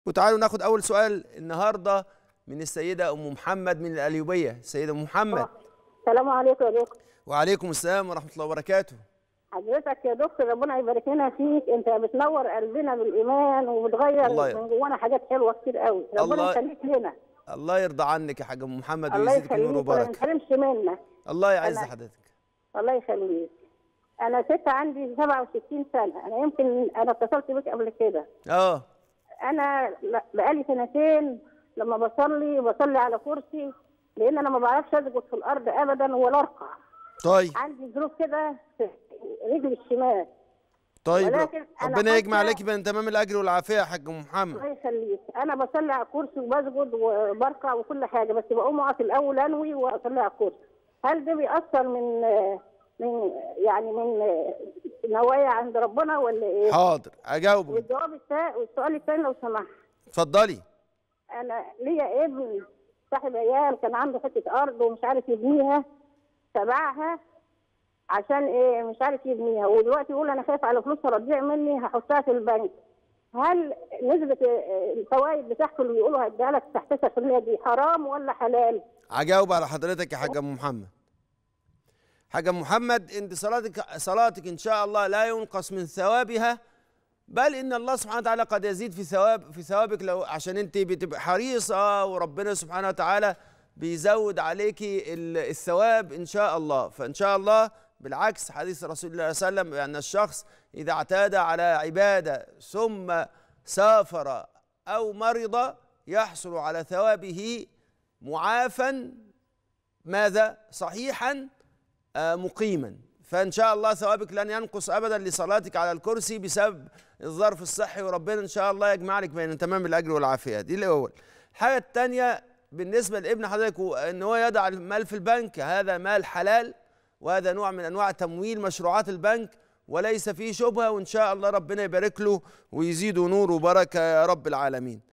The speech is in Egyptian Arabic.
وتعالوا ناخد اول سؤال النهارده من السيده ام محمد من القليوبيه السيده ام محمد السلام عليكم يا دكتور وعليكم السلام ورحمه الله وبركاته حضرتك يا دكتور ربنا يبارك لنا فيك انت بتنور قلبنا بالايمان وبتغير الله ي- من جوانا حاجات حلوه كتير قوي ربنا الله- يخليك لنا الله يرضى عنك يا حاج ام محمد الله ويزيدك نور يخليك وما وبركه نتحرمش منك الله يعز أنا- حضرتك الله يخليك انا ست عندي 67 سنه انا يمكن انا اتصلت بك قبل كده اه انا ل- بقالي سنتين لما بصلي بصلي على كرسي لان انا ما بعرفش اسجد في الارض ابدا ولا اركع طيب عندي ظروف كده في رجلي الشمال طيب ولكن أنا ربنا يجمع حاسة- عليك بين تمام الاجر والعافيه يا حاج ام محمد الله يخليك انا بصلي على الكرسي وبسجد وبركع وكل حاجه بس بقوم اقف الاول انوي واصلي على الكرسي هل ده بيأثر من من يعني من نوايا عند ربنا ولا ايه؟ حاضر اجاوبك والجواب الثاني والسؤال الثاني لو سمحت اتفضلي انا ليا ابن صاحب عيال كان عنده حته ارض ومش عارف يبنيها تبعها عشان ايه مش عارف يبنيها ودلوقتي يقول انا خايف على فلوسها تضيع مني هحطها في البنك هل نسبة الفوائد بتاعته اللي بيقولوا هيديها لك تحت 9% دي حرام ولا حلال؟ هجاوب على حضرتك يا حاج ام محمد حاج ام محمد انت صلاتك صلاتك ان شاء الله لا ينقص من ثوابها بل ان الله سبحانه وتعالى قد يزيد في ثواب في ثوابك لو عشان انت بتبقى حريصه وربنا سبحانه وتعالى بيزود عليكي ال- الثواب ان شاء الله فان شاء الله بالعكس حديث رسول الله صلى الله عليه وسلم ان الشخص اذا اعتاد على عباده ثم سافر او مرض يحصل على ثوابه معافا ماذا صحيحا آه، مقيما فان شاء الله ثوابك لن ينقص ابدا لصلاتك على الكرسي بسبب الظرف الصحي وربنا ان شاء الله يجمع لك بين تمام الاجر والعافيه دي الاول الحاجه الثانيه بالنسبه لابن حضرتك هو ان هو يضع المال في البنك هذا مال حلال وهذا نوع من انواع تمويل مشروعات البنك وليس فيه شبهه وان شاء الله ربنا يبارك له ويزيده نور وبركه يا رب العالمين